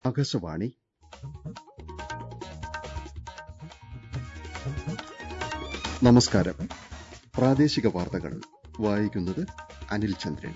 ആകാശവാണി നമസ്കാരം പ്രാദേശിക വാർത്തകൾ വായിക്കുന്നത് അനിൽ ചന്ദ്രൻ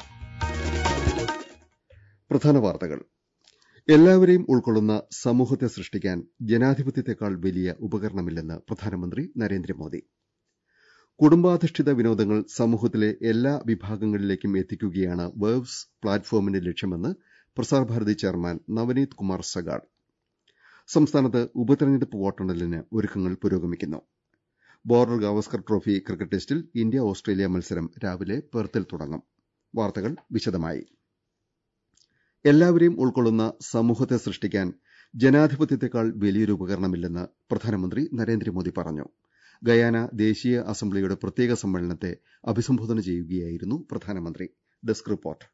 പ്രധാന വാർത്തകൾ എല്ലാവരെയും ഉൾക്കൊള്ളുന്ന സമൂഹത്തെ സൃഷ്ടിക്കാൻ ജനാധിപത്യത്തെക്കാൾ വലിയ ഉപകരണമില്ലെന്ന് പ്രധാനമന്ത്രി നരേന്ദ്രമോദി കുടുംബാധിഷ്ഠിത വിനോദങ്ങൾ സമൂഹത്തിലെ എല്ലാ വിഭാഗങ്ങളിലേക്കും എത്തിക്കുകയാണ് വേവ്സ് പ്ലാറ്റ്ഫോമിന്റെ ലക്ഷ്യമെന്ന് പ്രസാർഭാരതി ചെയർമാൻ നവനീത് കുമാർ സഗാൾ സംസ്ഥാനത്ത് ഉപതെരഞ്ഞെടുപ്പ് വോട്ടെണ്ണലിന് ഒരുക്കങ്ങൾ പുരോഗമിക്കുന്നു ബോർഡർ ഗാവസ്കർ ട്രോഫി ക്രിക്കറ്റ് ടെസ്റ്റിൽ ഇന്ത്യ ഓസ്ട്രേലിയ മത്സരം രാവിലെ പെർത്തിൽ തുടങ്ങും വാർത്തകൾ വിശദമായി എല്ലാവരെയും ഉൾക്കൊള്ളുന്ന സമൂഹത്തെ സൃഷ്ടിക്കാൻ ജനാധിപത്യത്തെക്കാൾ വലിയൊരു ഉപകരണമില്ലെന്ന് പ്രധാനമന്ത്രി നരേന്ദ്രമോദി പറഞ്ഞു ഗയാന ദേശീയ അസംബ്ലിയുടെ പ്രത്യേക സമ്മേളനത്തെ അഭിസംബോധന ചെയ്യുകയായിരുന്നു പ്രധാനമന്ത്രി ഡെസ്ക് റിപ്പോർട്ട്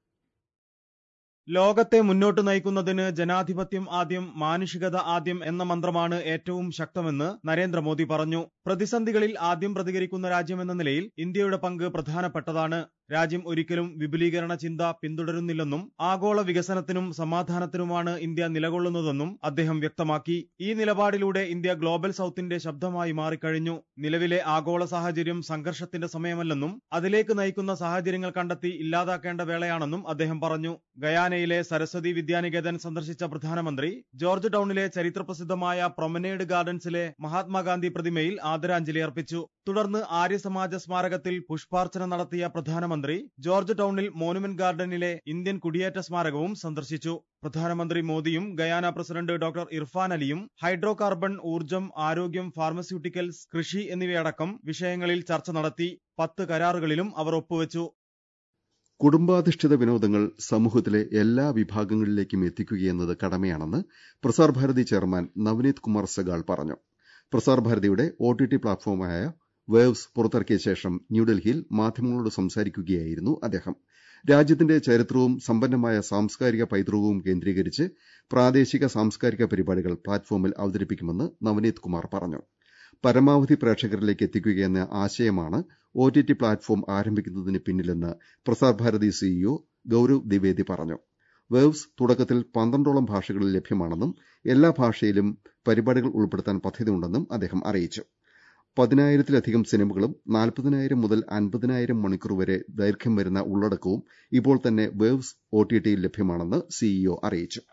ലോകത്തെ മുന്നോട്ട് നയിക്കുന്നതിന് ജനാധിപത്യം ആദ്യം മാനുഷികത ആദ്യം എന്ന മന്ത്രമാണ് ഏറ്റവും ശക്തമെന്ന് നരേന്ദ്രമോദി പറഞ്ഞു പ്രതിസന്ധികളിൽ ആദ്യം പ്രതികരിക്കുന്ന രാജ്യമെന്ന നിലയിൽ ഇന്ത്യയുടെ പങ്ക് പ്രധാനപ്പെട്ടതാണ് രാജ്യം ഒരിക്കലും വിപുലീകരണ ചിന്ത പിന്തുടരുന്നില്ലെന്നും ആഗോള വികസനത്തിനും സമാധാനത്തിനുമാണ് ഇന്ത്യ നിലകൊള്ളുന്നതെന്നും അദ്ദേഹം വ്യക്തമാക്കി ഈ നിലപാടിലൂടെ ഇന്ത്യ ഗ്ലോബൽ സൌത്തിന്റെ ശബ്ദമായി മാറിക്കഴിഞ്ഞു നിലവിലെ ആഗോള സാഹചര്യം സംഘർഷത്തിന്റെ സമയമല്ലെന്നും അതിലേക്ക് നയിക്കുന്ന സാഹചര്യങ്ങൾ കണ്ടെത്തി ഇല്ലാതാക്കേണ്ട വേളയാണെന്നും അദ്ദേഹം പറഞ്ഞു ഗയാനയിലെ സരസ്വതി വിദ്യാനികേതൻ സന്ദർശിച്ച പ്രധാനമന്ത്രി ജോർജ് ടൌണിലെ ചരിത്രപ്രസിദ്ധമായ പ്രൊമനേഡ് ഗാർഡൻസിലെ മഹാത്മാഗാന്ധി പ്രതിമയിൽ ആദരാഞ്ജലി അർപ്പിച്ചു തുടർന്ന് ആര്യസമാജ സ്മാരകത്തിൽ പുഷ്പാർച്ചന നടത്തിയ പ്രധാനമന്ത്രി ജോർജ് ടൌണിൽ മോനുമെന്റ് ഗാർഡനിലെ ഇന്ത്യൻ കുടിയേറ്റ സ്മാരകവും സന്ദർശിച്ചു പ്രധാനമന്ത്രി മോദിയും ഗയാന പ്രസിഡന്റ് ഡോക്ടർ ഇർഫാൻ അലിയും ഹൈഡ്രോ കാർബൺ ഊർജ്ജം ആരോഗ്യം ഫാർമസ്യൂട്ടിക്കൽസ് കൃഷി എന്നിവയടക്കം വിഷയങ്ങളിൽ ചർച്ച നടത്തി പത്ത് കരാറുകളിലും അവർ ഒപ്പുവച്ചു കുടുംബാധിഷ്ഠിത വിനോദങ്ങൾ സമൂഹത്തിലെ എല്ലാ വിഭാഗങ്ങളിലേക്കും എത്തിക്കുകയെന്നത് കടമയാണെന്ന് പ്രസാർ ഭാരതി ചെയർമാൻ നവനീത് കുമാർ സഗാൾ പറഞ്ഞു പ്രസാർ ഭാരതിയുടെ ഒടിടി പ്ലാറ്റ്ഫോമായ വേവ്സ് പുറത്തിറക്കിയ ശേഷം ന്യൂഡൽഹിയിൽ മാധ്യമങ്ങളോട് സംസാരിക്കുകയായിരുന്നു അദ്ദേഹം രാജ്യത്തിന്റെ ചരിത്രവും സമ്പന്നമായ സാംസ്കാരിക പൈതൃകവും കേന്ദ്രീകരിച്ച് പ്രാദേശിക സാംസ്കാരിക പരിപാടികൾ പ്ലാറ്റ്ഫോമിൽ അവതരിപ്പിക്കുമെന്ന് നവനീത് കുമാർ പറഞ്ഞു പരമാവധി പ്രേക്ഷകരിലേക്ക് എത്തിക്കുകയെന്ന ആശയമാണ് ഒടിടി പ്ലാറ്റ്ഫോം ആരംഭിക്കുന്നതിന് പിന്നിലെന്ന് പ്രസാർ ഭാരതി സിഇഒ ഗൌരവ് ദ്വിവേദി പറഞ്ഞു വേവ്സ് തുടക്കത്തിൽ പന്ത്രണ്ടോളം ഭാഷകളിൽ ലഭ്യമാണെന്നും എല്ലാ ഭാഷയിലും പരിപാടികൾ ഉൾപ്പെടുത്താൻ പദ്ധതിയുണ്ടെന്നും അദ്ദേഹം അറിയിച്ചു പതിനായിരത്തിലധികം സിനിമകളും നാൽപ്പതിനായിരം മുതൽ അൻപതിനായിരം മണിക്കൂർ വരെ ദൈർഘ്യം വരുന്ന ഉള്ളടക്കവും ഇപ്പോൾ തന്നെ വേവ്സ് ഒടിടിയിൽ ലഭ്യമാണെന്ന് സിഇഒ അറിയിച്ചു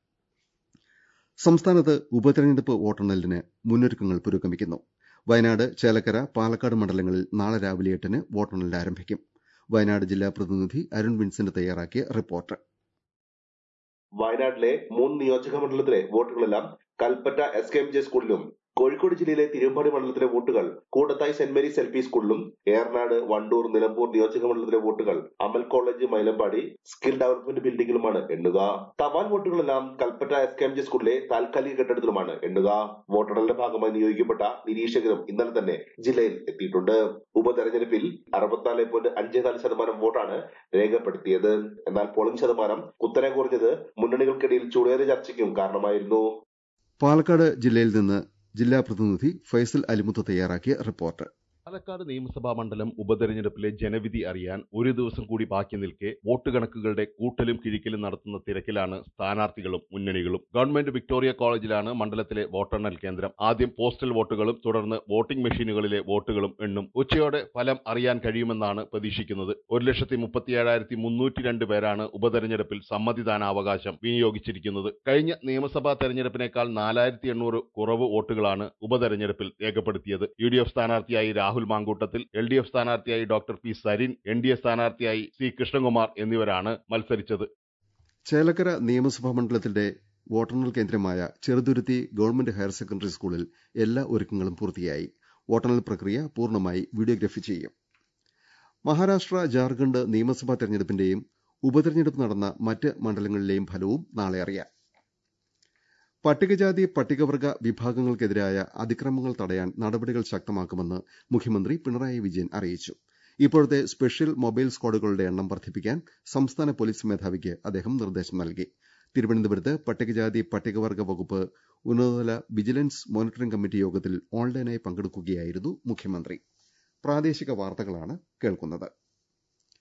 സംസ്ഥാനത്ത് ഉപതെരഞ്ഞെടുപ്പ് വോട്ടെണ്ണലിന് മുന്നൊരുക്കങ്ങൾ പുരോഗമിക്കുന്നു വയനാട് ചേലക്കര പാലക്കാട് മണ്ഡലങ്ങളിൽ നാളെ രാവിലെ എട്ടിന് വോട്ടെണ്ണൽ ആരംഭിക്കും വയനാട് ജില്ലാ പ്രതിനിധി അരുൺ വിൻസെന്റ് തയ്യാറാക്കിയ റിപ്പോർട്ട് വയനാട്ടിലെ മൂന്ന് നിയോജക മണ്ഡലത്തിലെ വോട്ടുകളെല്ലാം Kalpetta S K M J സ്കൂളിലും കോഴിക്കോട് ജില്ലയിലെ തിരുവമ്പാടി മണ്ഡലത്തിലെ വോട്ടുകൾ കൂടത്തായി സെന്റ് മേരീസ് എൽ പി സ്കൂളിലും ഏറനാട് വണ്ടൂർ നിലമ്പൂർ നിയോജക മണ്ഡലത്തിലെ വോട്ടുകൾ Amal college Mylambady skill development ബിൽഡിംഗിലുമാണ് എണ്ണുക തപാൽ വോട്ടുകളെല്ലാം Kalpetta S K M G സ്കൂളിലെ താൽക്കാലിക കെട്ടിടത്തിലുമാണ് എണ്ണുക വോട്ടെണ്ണലിന്റെ ഭാഗമായി നിയോഗിക്കപ്പെട്ട നിരീക്ഷകരും ഇന്നലെ തന്നെ ജില്ലയിൽ എത്തിയിട്ടുണ്ട് ഉപതെരഞ്ഞെടുപ്പിൽ അറുപത്തിനാല് പോയിന്റ് അഞ്ച് നാല് ശതമാനം വോട്ടാണ് രേഖപ്പെടുത്തിയത് എന്നാൽ പോളിംഗ് ശതമാനം കുത്തനെ കുറഞ്ഞത് മുന്നണികൾക്കിടയിൽ ചൂടേറിയ ചർച്ചയ്ക്കും കാരണമായിരുന്നു പാലക്കാട് ജില്ലയിൽ നിന്ന് ജില്ലാ പ്രതിനിധി ഫൈസൽ അലിമുത്ത് തയ്യാറാക്കിയ റിപ്പോർട്ട് പാലക്കാട് നിയമസഭാ മണ്ഡലം ഉപതെരഞ്ഞെടുപ്പിലെ ജനവിധി അറിയാൻ ഒരു ദിവസം കൂടി ബാക്കി നിൽക്കെ വോട്ട് കണക്കുകളുടെ കൂട്ടലും കിഴിക്കലും നടത്തുന്ന തിരക്കിലാണ് സ്ഥാനാർത്ഥികളും മുന്നണികളും ഗവൺമെന്റ് വിക്ടോറിയ കോളേജിലാണ് മണ്ഡലത്തിലെ വോട്ടെണ്ണൽ കേന്ദ്രം ആദ്യം പോസ്റ്റൽ വോട്ടുകളും തുടർന്ന് വോട്ടിംഗ് മെഷീനുകളിലെ വോട്ടുകളും എണ്ണും ഉച്ചയോടെ ഫലം അറിയാൻ കഴിയുമെന്നാണ് പ്രതീക്ഷിക്കുന്നത് ഒരു ലക്ഷത്തി മുപ്പത്തിയേഴായിരത്തി മുന്നൂറ്റി രണ്ട് പേരാണ് ഉപതെരഞ്ഞെടുപ്പിൽ സമ്മതിദാനാവകാശം വിനിയോഗിച്ചിരിക്കുന്നത് കഴിഞ്ഞ നിയമസഭാ തെരഞ്ഞെടുപ്പിനേക്കാൾ നാലായിരത്തി എണ്ണൂറ് കുറവ് വോട്ടുകളാണ് ഉപതെരഞ്ഞെടുപ്പിൽ രേഖപ്പെടുത്തിയത് യു ഡി എഫ് സ്ഥാനാർത്ഥിയായി Rahul Mamkootathil L D F സ്ഥാനാർത്ഥിയായി doctor P Sarin N D A സ്ഥാനാർത്ഥിയായി സി കൃഷ്ണകുമാർ എന്നിവരാണ് മത്സരിച്ചത് ചേലക്കര നിയമസഭാ മണ്ഡലത്തിന്റെ വോട്ടെണ്ണൽ കേന്ദ്രമായ ചെറുതുരുത്തി ഗവൺമെന്റ് ഹയർ സെക്കൻഡറി സ്കൂളിൽ എല്ലാ ഒരുക്കങ്ങളും പൂർത്തിയായി വോട്ടെണ്ണൽ പ്രക്രിയ പൂർണ്ണമായി വീഡിയോഗ്രഫി ചെയ്യും മഹാരാഷ്ട്ര ജാർഖണ്ഡ് നിയമസഭാ തെരഞ്ഞെടുപ്പിന്റെയും ഉപതെരഞ്ഞെടുപ്പ് നടന്ന മറ്റ് മണ്ഡലങ്ങളിലെയും ഫലവും നാളെ അറിയാം പട്ടികജാതി പട്ടികവർഗ വിഭാഗങ്ങൾക്കെതിരായ അതിക്രമങ്ങൾ തടയാൻ നടപടികൾ ശക്തമാക്കുമെന്ന് മുഖ്യമന്ത്രി പിണറായി വിജയൻ അറിയിച്ചു ഇപ്പോഴത്തെ സ്പെഷ്യൽ മൊബൈൽ സ്ക്വാഡുകളുടെ എണ്ണം വർദ്ധിപ്പിക്കാൻ സംസ്ഥാന പോലീസ് മേധാവിക്ക് അദ്ദേഹം നിർദ്ദേശം നൽകി തിരുവനന്തപുരത്ത് പട്ടികജാതി പട്ടികവർഗ വകുപ്പ് ഉന്നതതല വിജിലൻസ് മോണിറ്ററിംഗ് കമ്മിറ്റി യോഗത്തിൽ ഓൺലൈനായി പങ്കെടുക്കുകയായിരുന്നു മുഖ്യമന്ത്രി പ്രാദേശിക വാർത്തകളാണ് കേൾക്കുന്നത്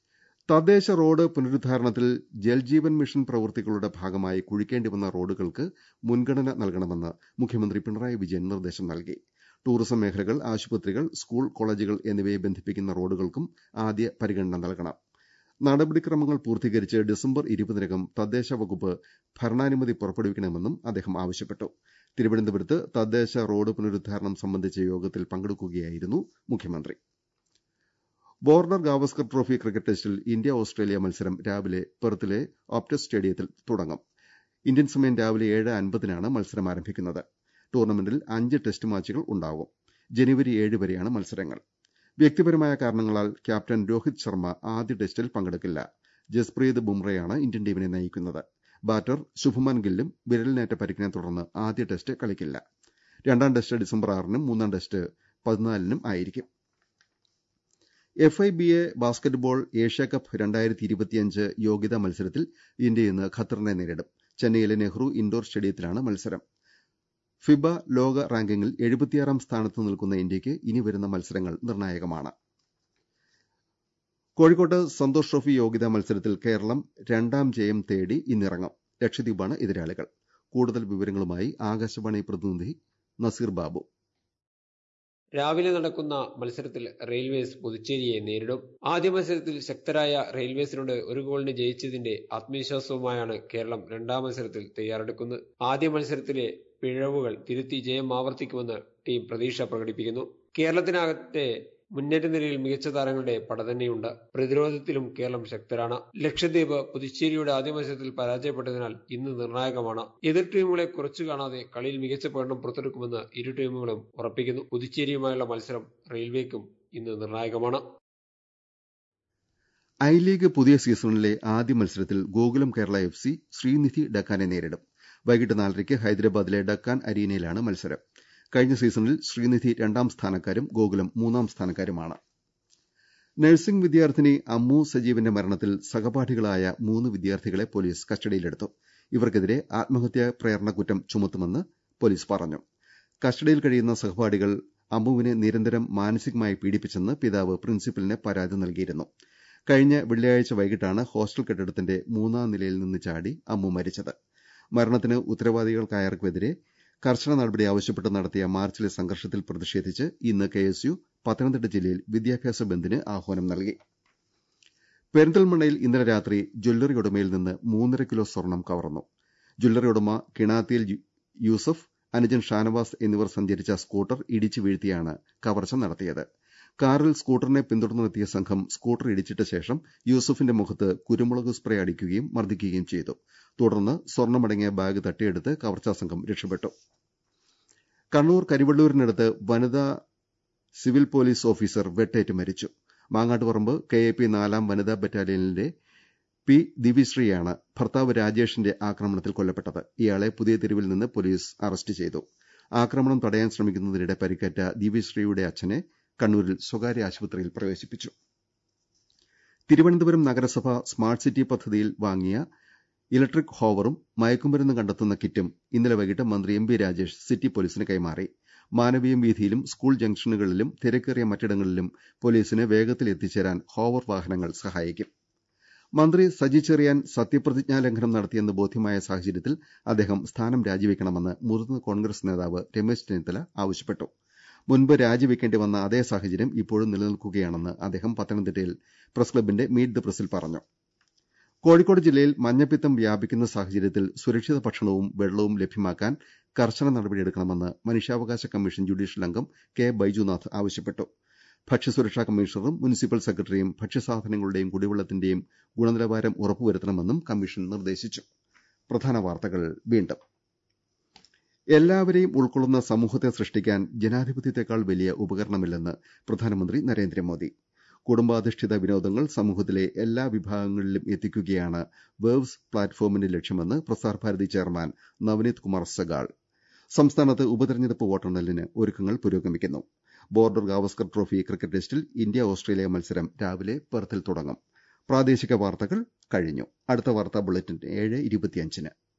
തദ്ദേശ റോഡ് പുനരുദ്ധാരണത്തിൽ ജൽജീവൻ മിഷൻ പ്രവൃത്തികളുടെ ഭാഗമായി കുഴിക്കേണ്ടി വന്ന റോഡുകൾക്ക് മുൻഗണന നൽകണമെന്ന് മുഖ്യമന്ത്രി പിണറായി വിജയൻ നിർദ്ദേശം നൽകി ടൂറിസം മേഖലകൾ ആശുപത്രികൾ സ്കൂൾ കോളേജുകൾ എന്നിവയെ ബന്ധിപ്പിക്കുന്ന റോഡുകൾക്കും ആദ്യ പരിഗണന നൽകണം നടപടിക്രമങ്ങൾ പൂർത്തീകരിച്ച് ഡിസംബർ ഇരുപതിനകം തദ്ദേശ വകുപ്പ് ഭരണാനുമതി പുറപ്പെടുവിക്കണമെന്നും അദ്ദേഹം ആവശ്യപ്പെട്ടു തിരുവനന്തപുരത്ത് തദ്ദേശ റോഡ് പുനരുദ്ധാരണം സംബന്ധിച്ച യോഗത്തിൽ പങ്കെടുക്കുകയായിരുന്നു മുഖ്യമന്ത്രി ബോർഡർ ഗാവസ്കർ ട്രോഫി ക്രിക്കറ്റ് ടെസ്റ്റിൽ ഇന്ത്യ ഓസ്ട്രേലിയ മത്സരം രാവിലെ പെർത്തിലെ ഓപ്റ്റസ് സ്റ്റേഡിയത്തിൽ തുടങ്ങും ഇന്ത്യൻ സമയം രാവിലെ ഏഴ് അൻപതിനാണ് മത്സരം ആരംഭിക്കുന്നത് ടൂർണമെന്റിൽ അഞ്ച് ടെസ്റ്റ് മാച്ചുകൾ ഉണ്ടാവും ജനുവരി ഏഴ് വരെയാണ് മത്സരങ്ങൾ വ്യക്തിപരമായ കാരണങ്ങളാൽ ക്യാപ്റ്റൻ രോഹിത് ശർമ്മ ആദ്യ ടെസ്റ്റിൽ പങ്കെടുക്കില്ല ജസ്പ്രീത് ബുംറയാണ് ഇന്ത്യൻ ടീമിനെ നയിക്കുന്നത് ബാറ്റർ ശുഭ്മാൻ ഗില്ലും വിരലിനേറ്റ പരിക്കിനെ തുടർന്ന് ആദ്യ ടെസ്റ്റ് കളിക്കില്ല രണ്ടാം ടെസ്റ്റ് ഡിസംബർ ആറിനും മൂന്നാം ടെസ്റ്റ് പതിനാലിനും ആയിരിക്കും F I B A basketball Asia Cup രണ്ടായിരത്തി ഇരുപത്തിയഞ്ച് യോഗ്യതാ മത്സരത്തിൽ ഇന്ത്യ ഇന്ന് ഖത്തറിനെ നേരിടും ചെന്നൈയിലെ നെഹ്റു ഇൻഡോർ സ്റ്റേഡിയത്തിലാണ് മത്സരം ഫിബ ലോക റാങ്കിങ്ങിൽ എഴുപത്തിയാറാം സ്ഥാനത്ത് നിൽക്കുന്ന ഇന്ത്യയ്ക്ക് ഇനി വരുന്ന മത്സരങ്ങൾ നിർണായകമാണ് കോഴിക്കോട്ട് സന്തോഷ് ട്രോഫി യോഗ്യതാ മത്സരത്തിൽ കേരളം രണ്ടാം ജയം തേടി ഇന്നിറങ്ങും ലക്ഷദ്വീപാണ് എതിരാളികൾ കൂടുതൽ വിവരങ്ങളുമായി ആകാശവാണി പ്രതിനിധി നസീർ ബാബു രാവിലെ നടക്കുന്ന മത്സരത്തിൽ റെയിൽവേസ് പുതുച്ചേരിയെ നേരിടും ആദ്യ മത്സരത്തിൽ ശക്തരായ റെയിൽവേസിനോട് ഒരു ഗോളിന് ജയിച്ചതിന്റെ ആത്മവിശ്വാസവുമായാണ് കേരളം രണ്ടാം മത്സരത്തിൽ തയ്യാറെടുക്കുന്നത് ആദ്യ മത്സരത്തിലെ പിഴവുകൾ തിരുത്തി ജയം ആവർത്തിക്കുമെന്ന് ടീം പ്രതീക്ഷ പ്രകടിപ്പിക്കുന്നു കേരളത്തിനകത്തെ മുന്നേറ്റ നിരയിൽ മികച്ച താരങ്ങളുടെ പട തന്നെയുണ്ട് പ്രതിരോധത്തിലും കേരളം ശക്തരാണ് ലക്ഷദ്വീപ് പുതുച്ചേരിയുടെ ആദ്യ മത്സരത്തിൽ പരാജയപ്പെട്ടതിനാൽ ഇന്ന് നിർണായകമാണ് എതിർ ടീമുകളെ കുറച്ചു കാണാതെ കളിയിൽ മികച്ച പ്രകടനം പുറത്തെടുക്കുമെന്ന് ഇരു ടീമുകളും ഉറപ്പിക്കുന്നു പുതുച്ചേരിയുമായുള്ള മത്സരം റെയിൽവേക്കും ഇന്ന് നിർണായകമാണ് ഐ ലീഗ് പുതിയ സീസണിലെ ആദ്യ മത്സരത്തിൽ ഗോകുലം കേരള എഫ് സി ശ്രീനിധി ഡക്കാനെ നേരിടും വൈകിട്ട് നാലരയ്ക്ക് ഹൈദരാബാദിലെ ഡക്കാൻ അരീനയിലാണ് മത്സരം കഴിഞ്ഞ സീസണിൽ ശ്രീനിധി രണ്ടാം സ്ഥാനക്കാരും ഗോകുലം മൂന്നാം സ്ഥാനക്കാരുമാണ് നഴ്സിംഗ് വിദ്യാർത്ഥിനി അമ്മു സജീവിന്റെ മരണത്തിൽ സഹപാഠികളായ മൂന്ന് വിദ്യാർത്ഥികളെ പോലീസ് കസ്റ്റഡിയിലെടുത്തു ഇവർക്കെതിരെ ആത്മഹത്യാ പ്രേരണ കുറ്റം ചുമത്തുമെന്ന് പോലീസ് പറഞ്ഞു കസ്റ്റഡിയിൽ കഴിയുന്ന സഹപാഠികൾ അമ്മുവിനെ നിരന്തരം മാനസികമായി പീഡിപ്പിച്ചെന്ന് പിതാവ് പ്രിൻസിപ്പലിന് പരാതി നൽകിയിരുന്നു കഴിഞ്ഞ വെള്ളിയാഴ്ച വൈകിട്ടാണ് ഹോസ്റ്റൽ കെട്ടിടത്തിന്റെ മൂന്നാം നിലയിൽ നിന്ന് ചാടി അമ്മു മരിച്ചത് മരണത്തിന് ഉത്തരവാദികൾക്കായവർക്കെതിരെ കർശന നടപടി ആവശ്യപ്പെട്ട് നടത്തിയ മാർച്ചിലെ സംഘർഷത്തിൽ പ്രതിഷേധിച്ച് ഇന്ന് കെഎസ്യു പത്തനംതിട്ട ജില്ലയിൽ വിദ്യാഭ്യാസ ബന്ദിന് ആഹ്വാനം നൽകി പെരിന്തൽമണ്ണയിൽ ഇന്നലെ രാത്രി ജ്വല്ലറി ഉടമയിൽ നിന്ന് മൂന്നര കിലോ സ്വർണം കവർന്നു ജ്വല്ലറി ഉടമ കിണാത്തിയിൽ യൂസഫ് അനുജൻ ഷാനവാസ് എന്നിവർ സഞ്ചരിച്ച സ്കൂട്ടർ ഇടിച്ചു വീഴ്ത്തിയാണ് കവർച്ച നടത്തിയത് കാറിൽ സ്കൂട്ടറിനെ പിന്തുടർന്നെത്തിയ സംഘം സ്കൂട്ടർ ഇടിച്ചിട്ട ശേഷം യൂസഫിന്റെ മുഖത്ത് കുരുമുളക് സ്പ്രേ അടിക്കുകയും മർദ്ദിക്കുകയും ചെയ്തു തുടർന്ന് സ്വർണമടങ്ങിയ ബാഗ് തട്ടിയെടുത്ത് കവർച്ചാ സംഘം രക്ഷപ്പെട്ടു കണ്ണൂർ കരിവള്ളൂരിനടുത്ത് വനിതാ സിവിൽ പോലീസ് ഓഫീസർ വെട്ടേറ്റ് മരിച്ചു മാങ്ങാട്ടുപറമ്പ് കെ എ പി നാലാം വനിതാ ബറ്റാലിയനിലെ പി ദിവ്യശ്രീയാണ് ഭർത്താവ് രാജേഷിന്റെ ആക്രമണത്തിൽ കൊല്ലപ്പെട്ടത് ഇയാളെ പുതിയ തെരുവിൽ നിന്ന് പോലീസ് അറസ്റ്റ് ചെയ്തു ആക്രമണം തടയാൻ ശ്രമിക്കുന്നതിനിടെ പരിക്കേറ്റ ദിവ്യശ്രീയുടെ അച്ഛനെ കണ്ണൂരിൽ സ്വകാര്യ ആശുപത്രിയിൽ പ്രവേശിപ്പിച്ചു തിരുവനന്തപുരം നഗരസഭ സ്മാർട്ട് സിറ്റി പദ്ധതിയിൽ വാങ്ങിയ ഇലക്ട്രിക് ഹോവറും മയക്കുമരുന്ന് കണ്ടെത്തുന്ന കിറ്റും ഇന്നലെ വൈകിട്ട് മന്ത്രി എം ബി രാജേഷ് സിറ്റി പോലീസിന് കൈമാറി മാനവീയം വീഥിയിലും സ്കൂൾ ജംഗ്ഷനുകളിലും തിരക്കേറിയ മറ്റിടങ്ങളിലും പോലീസിന് വേഗത്തിൽ എത്തിച്ചേരാൻ ഹോവർ വാഹനങ്ങൾ സഹായിക്കും മന്ത്രി സജി ചെറിയാൻ സത്യപ്രതിജ്ഞാ ലംഘനം നടത്തിയെന്ന് ബോധ്യമായ സാഹചര്യത്തിൽ അദ്ദേഹം സ്ഥാനം രാജിവെക്കണമെന്ന് മുതിർന്ന കോൺഗ്രസ് നേതാവ് രമേശ് ചെന്നിത്തല ആവശ്യപ്പെട്ടു മുൻപ് രാജിവെക്കേണ്ടി വന്ന അതേ സാഹചര്യം ഇപ്പോഴും നിലനിൽക്കുകയാണെന്ന് അദ്ദേഹം പത്തനംതിട്ടയിൽ പ്രസ് ക്ലബിന്റെ മീറ്റ് ദ പ്രസിൽ പറഞ്ഞു കോഴിക്കോട് ജില്ലയിൽ മഞ്ഞപ്പിത്തം വ്യാപിക്കുന്ന സാഹചര്യത്തിൽ സുരക്ഷിത ഭക്ഷണവും വെള്ളവും ലഭ്യമാക്കാൻ കർശന നടപടിയെടുക്കണമെന്ന് മനുഷ്യാവകാശ കമ്മീഷൻ ജുഡീഷ്യൽ അംഗം കെ ബൈജുനാഥ് ആവശ്യപ്പെട്ടു ഭക്ഷ്യസുരക്ഷാ കമ്മീഷണറും മുനിസിപ്പൽ സെക്രട്ടറിയും ഭക്ഷ്യസാധനങ്ങളുടെയും കുടിവെള്ളത്തിന്റെയും ഗുണനിലവാരം ഉറപ്പുവരുത്തണമെന്നും കമ്മീഷൻ നിർദ്ദേശിച്ചു പ്രധാന വാർത്തകൾ വീണ്ടും എല്ലാവരെയും ഉൾക്കൊള്ളുന്ന സമൂഹത്തെ സൃഷ്ടിക്കാൻ ജനാധിപത്യത്തെക്കാൾ വലിയ ഉപകരണമില്ലെന്ന് പ്രധാനമന്ത്രി നരേന്ദ്രമോദി കുടുംബാധിഷ്ഠിത വിനോദങ്ങൾ സമൂഹത്തിലെ എല്ലാ വിഭാഗങ്ങളിലും എത്തിക്കുകയാണ് വേവ്സ് പ്ലാറ്റ്ഫോമിന്റെ ലക്ഷ്യമെന്ന് പ്രസാർ ഭാരതി ചെയർമാൻ നവനീത് കുമാർ സഗാൾ സംസ്ഥാനത്ത് ഉപതെരഞ്ഞെടുപ്പ് വോട്ടെണ്ണലിന് ഒരുക്കങ്ങൾ പുരോഗമിക്കുന്നു ബോർഡർ ഗാവസ്കർ ട്രോഫി ക്രിക്കറ്റ് ടെസ്റ്റിൽ ഇന്ത്യ ഓസ്ട്രേലിയ മത്സരം രാവിലെ പെർത്തിൽ തുടങ്ങും പ്രാദേശിക വാർത്തകൾ കഴിഞ്ഞു അടുത്ത വാർത്താ ബുള്ളറ്റിൻ ഏഴ് ഇരുപത്തിയഞ്ചിന്